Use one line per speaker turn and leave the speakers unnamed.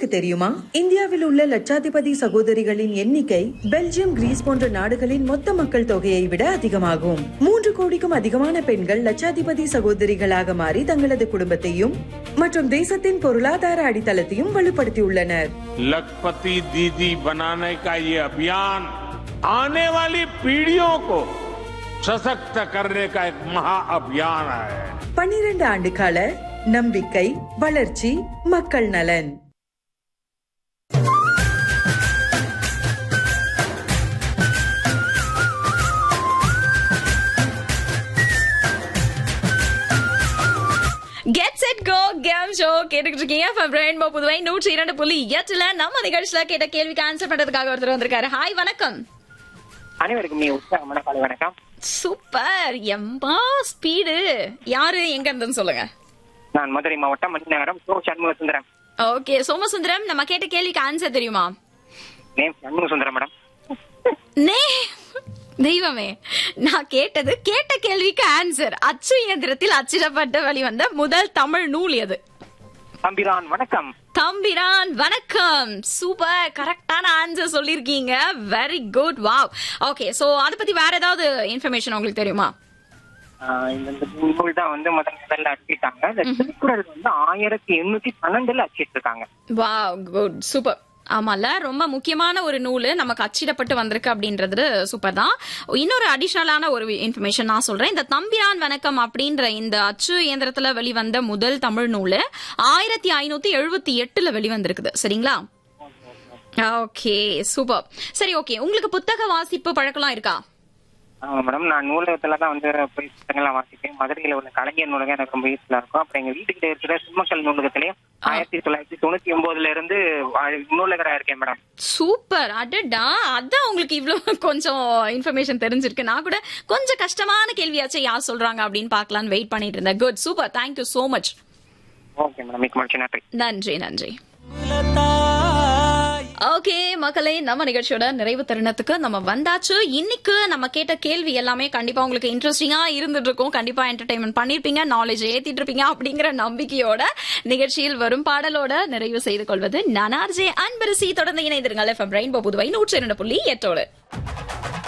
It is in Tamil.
உங்களுக்கு தெரியுமா இந்தியாவில் உள்ள லட்சாதிபதி சகோதரிகளின் எண்ணிக்கை பெல்ஜியம் கிரீஸ் போன்ற நாடுகளின் மொத்த மக்கள் தொகையை விட அதிகமாகும் மூன்று கோடிக்கும் அதிகமான பெண்கள் லட்சாதிபதி சகோதரிகளாக மாறி தங்களது குடும்பத்தையும் மற்றும் தேசத்தின் பொருளாதார அடித்தளத்தையும் வலுப்படுத்தியுள்ளனர்
लखपति दीदी बनाने का ये अभियान आने वाली पीढ़ियों को सशक्त करने का एक महाअभियान है
பன்னிரண்டு ஆண்டு கால நம்பிக்கை வளர்ச்சி மக்கள் நலன்
get set go game show கேட்டுக்கிட்டு இருக்கீங்க ஃப்ரம் ரெயின்போ புதுவை நூற்றி இரண்டு புள்ளி எட்டுல நம்ம நிகழ்ச்சியில கேட்ட கேள்விக்கு ஆன்சர் பண்றதுக்காக ஒருத்தர் வந்திருக்காரு ஹாய் வணக்கம்
அனைவருக்கும் நீ உற்சாகமான காலை வணக்கம்
சூப்பர் எம்பா ஸ்பீடு யாரு எங்க இருந்துன்னு சொல்லுங்க
நான் மதுரை மாவட்டம் மணிநகரம் சோ சண்முக சுந்தரம்
ஓகே சோமசுந்தரம் நம்ம கேட்ட கேள்விக்கு ஆன்சர் தெரியுமா
நேம் சண்முக சுந்தரம் மேடம்
நே தெய்வமே நான் கேட்டது கேட்ட கேள்விக்கு ஆன்சர் அச்சு இயந்திரத்தில் அச்சிடப்பட்டு வெளிவந்த முதல் தமிழ் நூல் எது
தம்பிரான் வணக்கம்
தம்பிரான் வணக்கம் சூப்பர் கரெக்டான ஆன்சர் சொல்லிருக்கீங்க very good wow okay so அத பத்தி வேற ஏதாவது இன்ஃபர்மேஷன் உங்களுக்கு தெரியுமா
ஆஹ் இந்த இந்த நூல் தான் வந்து முதல் முதல்ல அச்சிட்டாங்க இந்த திருக்குறள் வந்து ஆயிரத்தி எண்ணூத்தி பன்னெண்டுல அச்சிட்டு இருக்காங்க
வாவ் குட் சூப்பர் ஆமால ரொம்ப முக்கியமான ஒரு நூல் நமக்கு அச்சிடப்பட்டு வந்திருக்கு அப்படின்றது சூப்பர் தான் இன்னொரு அடிஷனலான ஒரு இன்ஃபர்மேஷன் நான் சொல்றேன் இந்த தம்பிரான் வணக்கம் அப்படின்ற இந்த அச்சு இயந்திரத்துல வெளிவந்த முதல் தமிழ் நூல் ஆயிரத்தி ஐநூத்தி எழுபத்தி எட்டுல வெளிவந்திருக்குது சரிங்களா ஓகே சூப்பர் சரி ஓகே உங்களுக்கு புத்தக வாசிப்பு பழக்கலாம் இருக்கா
ஆமா மேடம் நான் நூலகத்துல தான் வந்து போய் புத்தகங்கள்லாம் வாசிப்பேன் மதுரையில உள்ள கலைஞர் நூலகம் எனக்கு ரொம்ப யூஸ்ஃபுல்லா இருக்கும் அப்புறம் எங்க வீட்டுக்கிட்ட இருக்கிற சிம்மக்கல் நூலகத்திலயும் ஆயிரத்தி தொள்ளாயிரத்தி தொண்ணூத்தி ஒன்பதுல இருந்து வா- நூலகரா இருக்கேன் மேடம்
சூப்பர் அடடா அதான் உங்களுக்கு இவ்வளவு கொஞ்சம் இன்ஃபர்மேஷன் தெரிஞ்சிருக்கு நான் கூட கொஞ்சம் கஷ்டமான கேள்வியாச்சும் யார் சொல்றாங்க அப்படின்னு பார்க்கலாம்னு வெயிட் பண்ணிட்டு இருந்தேன் good super thank you so much
okay madam மிக்க மகிழ்ச்சி நன்றி
நன்றி நன்றி ஓகே மக்களே நம்ம நிகழ்ச்சியோட நிறைவு தருணத்துக்கு நம்ம வந்தாச்சு இன்னைக்கு நம்ம கேட்ட கேள்வி எல்லாமே கண்டிப்பா உங்களுக்கு இன்ட்ரெஸ்டிங்கா இருந்துட்டு இருக்கும் கண்டிப்பா என்டர்டைன்மெண்ட் பண்ணிருப்பீங்க நாலேஜ் ஏத்திட்டு இருப்பீங்க அப்படிங்கிற நம்பிக்கையோட நிகழ்ச்சியில் வரும் பாடலோட நிறைவு செய்து கொள்வது நனார்ஜே அன்பரசி தொடர்ந்து இணைந்திருங்கள் எஃப்எம் ரெயின்போ புதுவை நூற்றி இரண்டு புள்ளி எட்டோடு